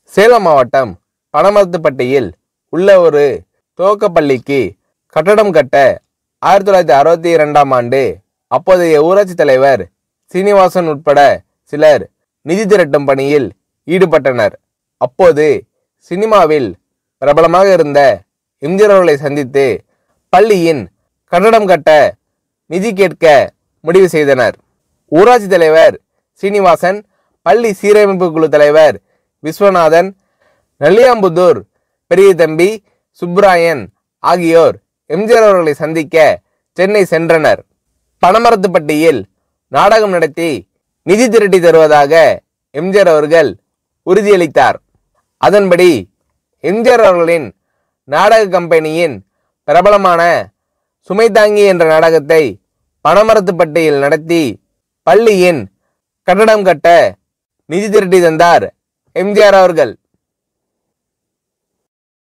சேலம் மாவட்டம் பனமரத்துப்பட்டியில் உள்ள ஒரு துவக்கப் பள்ளிக்கு கட்டடம் கட்ட ஆயிரத்தி தொள்ளாயிரத்தி அறுபத்தி இரண்டாம் ஆண்டு அப்போதைய ஊராட்சி தலைவர் சீனிவாசன் உட்பட சிலர் நிதி திரட்டும் பணியில் ஈடுபட்டனர் அப்போது சினிமாவில் பிரபலமாக இருந்த எம்ஜிஆர் அவர்களை சந்தித்து பள்ளியின் கட்டடம் கட்ட நிதி கேட்க முடிவு செய்தனர் ஊராட்சி தலைவர் சீனிவாசன் பள்ளி சீரமைப்பு குழு தலைவர் விஸ்வநாதன் நெல்லியாம்புதூர் பெரிய தம்பி சுப்ராயன் ஆகியோர் எம்ஜிஆர் அவர்களை சந்திக்க சென்னை சென்றனர் பனமரத்துப்பட்டியில் நாடகம் நடத்தி நிதி திரட்டி தருவதாக எம்ஜிஆர் அவர்கள் உறுதியளித்தார் அதன்படி எம்ஜிஆர் அவர்களின் நாடக கம்பெனியின் பிரபலமான சுமைதாங்கி என்ற நாடகத்தை பனமரத்துப்பட்டியில் நடத்தி பள்ளியின் கட்டடம் கட்ட நிதி திரட்டி தந்தார் எம்ஜிஆர் அவர்கள்